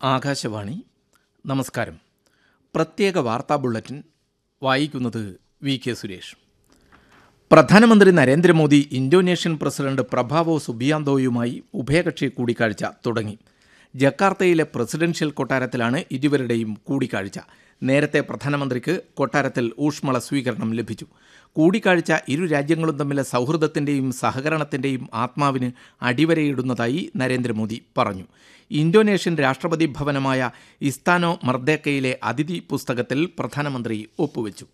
ആകാശവാണി നമസ്കാരം പ്രത്യേക വാർത്താ ബുള്ളറ്റിൻ വായിക്കുന്നത് വി കെ സുരേഷ് പ്രധാനമന്ത്രി നരേന്ദ്രമോദി ഇന്തോനേഷ്യൻ പ്രസിഡന്റ് പ്രഭാവോ സുബിയാന്തോയുമായി ഉഭയകക്ഷി കൂടിക്കാഴ്ച തുടങ്ങി ജക്കാർത്തയിലെ പ്രസിഡൻഷ്യൽ കൊട്ടാരത്തിലാണ് ഇരുവരുടെയും കൂടിക്കാഴ്ച നേരത്തെ പ്രധാനമന്ത്രിക്ക് കൊട്ടാരത്തിൽ ഊഷ്മള സ്വീകരണം ലഭിച്ചു കൂടിക്കാഴ്ച ഇരു രാജ്യങ്ങളും തമ്മിലെ സൗഹൃദത്തിൻ്റെയും സഹകരണത്തിൻ്റെയും ആത്മാവിന് അടിവരയിടുന്നതായി നരേന്ദ്രമോദി പറഞ്ഞു ഇന്തോനേഷ്യൻ രാഷ്ട്രപതി ഭവനമായ ഇസ്താനോ മർദ്ദേക്കയിലെ അതിഥി പുസ്തകത്തിൽ പ്രധാനമന്ത്രി ഒപ്പുവെച്ചു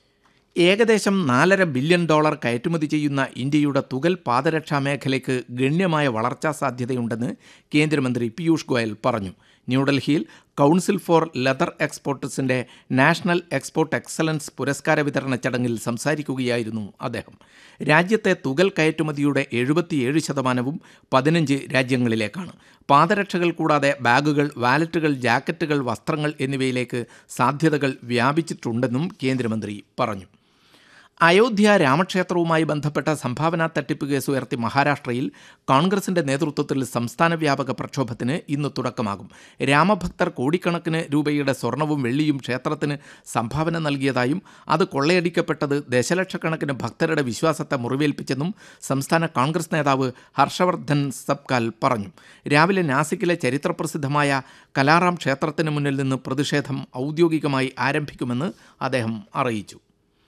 ഏകദേശം നാലര ബില്യൺ ഡോളർ കയറ്റുമതി ചെയ്യുന്ന ഇന്ത്യയുടെ തുകൽ പാദരക്ഷാ മേഖലയ്ക്ക് ഗണ്യമായ വളർച്ചാ സാധ്യതയുണ്ടെന്ന് കേന്ദ്രമന്ത്രി പീയൂഷ് ഗോയൽ പറഞ്ഞു ന്യൂഡൽഹിയിൽ കൗൺസിൽ ഫോർ ലെതർ എക്സ്പോർട്ടേഴ്സിന്റെ നാഷണൽ എക്സ്പോർട്ട് എക്സലൻസ് പുരസ്കാര വിതരണ ചടങ്ങിൽ സംസാരിക്കുകയായിരുന്നു അദ്ദേഹം രാജ്യത്തെ തുകൽ കയറ്റുമതിയുടെ എഴുപത്തിയേഴ് ശതമാനവും പതിനഞ്ച് രാജ്യങ്ങളിലേക്കാണ് പാദരക്ഷകൾ കൂടാതെ ബാഗുകൾ വാലറ്റുകൾ ജാക്കറ്റുകൾ വസ്ത്രങ്ങൾ എന്നിവയിലേക്ക് സാധ്യതകൾ വ്യാപിച്ചിട്ടുണ്ടെന്നും കേന്ദ്രമന്ത്രി പറഞ്ഞു അയോധ്യ രാമക്ഷേത്രവുമായി ബന്ധപ്പെട്ട സംഭാവനാ തട്ടിപ്പ് കേസ് ഉയർത്തി മഹാരാഷ്ട്രയിൽ കോൺഗ്രസിന്റെ നേതൃത്വത്തിൽ സംസ്ഥാന വ്യാപക പ്രക്ഷോഭത്തിന് ഇന്ന് തുടക്കമാകും രാമഭക്തർ കോടിക്കണക്കിന് രൂപയുടെ സ്വർണവും വെള്ളിയും ക്ഷേത്രത്തിന് സംഭാവന നൽകിയതായും അത് കൊള്ളയടിക്കപ്പെട്ടത് ദശലക്ഷക്കണക്കിന് ഭക്തരുടെ വിശ്വാസത്തെ മുറിവേൽപ്പിച്ചെന്നും സംസ്ഥാന കോൺഗ്രസ് നേതാവ് ഹർഷവർദ്ധൻ സബ്കാൽ പറഞ്ഞു രാവിലെ നാസിക്കിലെ ചരിത്രപ്രസിദ്ധമായ കലാറാം ക്ഷേത്രത്തിന് മുന്നിൽ നിന്ന് പ്രതിഷേധം ഔദ്യോഗികമായി ആരംഭിക്കുമെന്ന് അദ്ദേഹം അറിയിച്ചു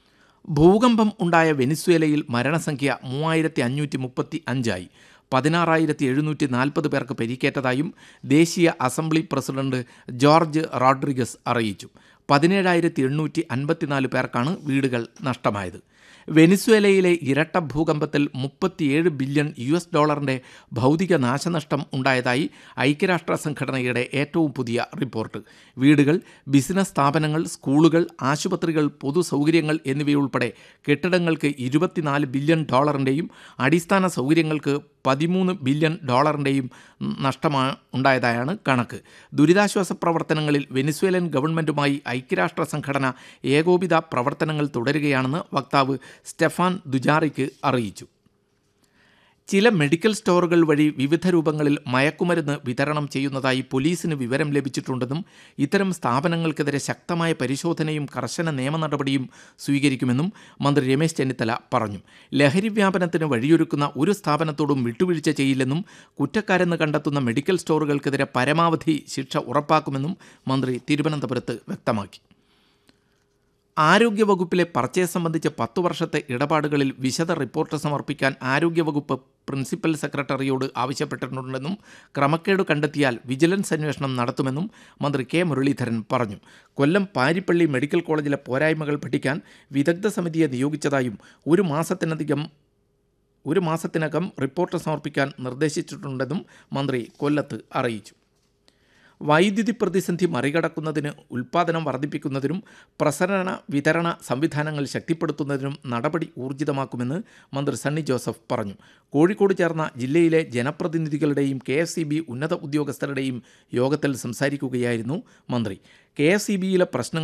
ഭൂകമ്പം ഉണ്ടായ വെനിസ്വേലയിൽ മരണസംഖ്യ മൂവായിരത്തി അഞ്ഞൂറ്റി മുപ്പത്തി അഞ്ചായി പതിനാറായിരത്തി എഴുന്നൂറ്റി നാൽപ്പത് പേർക്ക് പരിക്കേറ്റതായും ദേശീയ അസംബ്ലി പ്രസിഡന്റ് ജോർജ് റോഡ്രിഗസ് അറിയിച്ചു പതിനേഴായിരത്തി എണ്ണൂറ്റി അൻപത്തിനാല് പേർക്കാണ് വീടുകൾ നഷ്ടമായത് വെനിസ്വേലയിലെ ഇരട്ട ഭൂകമ്പത്തിൽ മുപ്പത്തിയേഴ് ബില്യൺ യു എസ് ഡോളറിൻ്റെ ഭൗതിക നാശനഷ്ടം ഉണ്ടായതായി ഐക്യരാഷ്ട്ര സംഘടനയുടെ ഏറ്റവും പുതിയ റിപ്പോർട്ട് വീടുകൾ ബിസിനസ് സ്ഥാപനങ്ങൾ സ്കൂളുകൾ ആശുപത്രികൾ പൊതു സൗകര്യങ്ങൾ എന്നിവയുൾപ്പെടെ കെട്ടിടങ്ങൾക്ക് ഇരുപത്തിനാല് ബില്യൺ ഡോളറിൻ്റെയും അടിസ്ഥാന സൗകര്യങ്ങൾക്ക് പതിമൂന്ന് ബില്യൺ ഡോളറിൻ്റെയും നഷ്ടമാ ഉണ്ടായതായാണ് കണക്ക് ദുരിതാശ്വാസ പ്രവർത്തനങ്ങളിൽ വെനിസ്വേലൻ ഗവൺമെൻറ്റുമായി ഐക്യരാഷ്ട്ര സംഘടന ഏകോപിത പ്രവർത്തനങ്ങൾ തുടരുകയാണെന്ന് വക്താവ് സ്റ്റെഫാൻ ദുജാറിക്ക് അറിയിച്ചു ചില മെഡിക്കൽ സ്റ്റോറുകൾ വഴി വിവിധ രൂപങ്ങളിൽ മയക്കുമരുന്ന് വിതരണം ചെയ്യുന്നതായി പോലീസിന് വിവരം ലഭിച്ചിട്ടുണ്ടെന്നും ഇത്തരം സ്ഥാപനങ്ങൾക്കെതിരെ ശക്തമായ പരിശോധനയും കർശന നിയമ നടപടിയും സ്വീകരിക്കുമെന്നും മന്ത്രി രമേശ് ചെന്നിത്തല പറഞ്ഞു ലഹരി വ്യാപനത്തിന് വഴിയൊരുക്കുന്ന ഒരു സ്ഥാപനത്തോടും വിട്ടുവീഴ്ച ചെയ്യില്ലെന്നും കുറ്റക്കാരെന്ന് കണ്ടെത്തുന്ന മെഡിക്കൽ സ്റ്റോറുകൾക്കെതിരെ പരമാവധി ശിക്ഷ ഉറപ്പാക്കുമെന്നും മന്ത്രി തിരുവനന്തപുരത്ത് വ്യക്തമാക്കി ആരോഗ്യവകുപ്പിലെ പർച്ചേസ് സംബന്ധിച്ച് പത്തു വർഷത്തെ ഇടപാടുകളിൽ വിശദ റിപ്പോർട്ട് സമർപ്പിക്കാൻ ആരോഗ്യവകുപ്പ് പ്രിൻസിപ്പൽ സെക്രട്ടറിയോട് ആവശ്യപ്പെട്ടിട്ടുണ്ടെന്നും ക്രമക്കേട് കണ്ടെത്തിയാൽ വിജിലൻസ് അന്വേഷണം നടത്തുമെന്നും മന്ത്രി കെ മുരളീധരൻ പറഞ്ഞു കൊല്ലം പാരിപ്പള്ളി മെഡിക്കൽ കോളേജിലെ പോരായ്മകൾ പഠിക്കാൻ വിദഗ്ധ സമിതിയെ നിയോഗിച്ചതായും ഒരു മാസത്തിനധികം ഒരു മാസത്തിനകം റിപ്പോർട്ട് സമർപ്പിക്കാൻ നിർദ്ദേശിച്ചിട്ടുണ്ടെന്നും മന്ത്രി കൊല്ലത്ത് അറിയിച്ചു വൈദ്യുതി പ്രതിസന്ധി മറികടക്കുന്നതിന് ഉൽപ്പാദനം വർദ്ധിപ്പിക്കുന്നതിനും പ്രസരണ വിതരണ സംവിധാനങ്ങൾ ശക്തിപ്പെടുത്തുന്നതിനും നടപടി ഊർജിതമാക്കുമെന്ന് മന്ത്രി സണ്ണി ജോസഫ് പറഞ്ഞു കോഴിക്കോട് ചേർന്ന ജില്ലയിലെ ജനപ്രതിനിധികളുടെയും കെ എസ് സി ബി ഉന്നത ഉദ്യോഗസ്ഥരുടെയും യോഗത്തിൽ സംസാരിക്കുകയായിരുന്നു മന്ത്രി കെ എസ് സി ബിയിലെ പ്രശ്നങ്ങൾ